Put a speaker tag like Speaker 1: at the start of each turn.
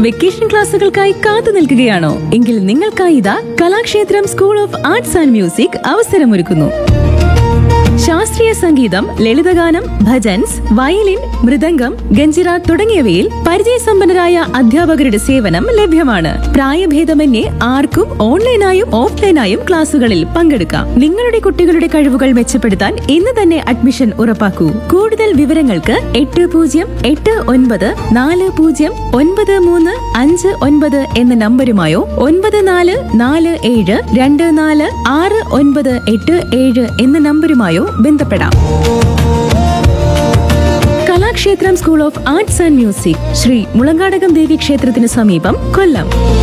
Speaker 1: vacation ക്ലാസുകൾക്കായി കാത്തു നിൽക്കുകയാണോ എങ്കിൽ നിങ്ങൾക്കായി ഇതാ Kalakshetram school of arts and music അവസരമൊരുക്കുന്നു ശാസ്ത്രീയ സംഗീതം ലളിതഗാനം ഭജൻസ് വയലിൻ മൃദംഗം ഗഞ്ചിറ തുടങ്ങിയവയിൽ പരിചയസമ്പന്നരായ അധ്യാപകരുടെ സേവനം ലഭ്യമാണ് പ്രായഭേദമന്യേ ആർക്കും ഓൺലൈനായും ഓഫ്ലൈനായും ക്ലാസുകളിൽ പങ്കെടുക്കാം നിങ്ങളുടെ കുട്ടികളുടെ കഴിവുകൾ മെച്ചപ്പെടുത്താൻ ഇന്ന് തന്നെ അഡ്മിഷൻ ഉറപ്പാക്കൂ കൂടുതൽ വിവരങ്ങൾക്ക് എട്ട് പൂജ്യം എട്ട് ഒൻപത് നാല് പൂജ്യം ഒൻപത് മൂന്ന് അഞ്ച് ഒൻപത് എന്ന നമ്പരുമായോ ഒൻപത് നാല് നാല് ഏഴ് രണ്ട് നാല് ആറ് ഒൻപത് എട്ട് ഏഴ് എന്ന നമ്പരുമായോ ബന്ധപ്പെടാം Kalakshetram school of arts and music Shri Mulankadakam Devi ക്ഷേത്രത്തിന് സമീപം കൊല്ലം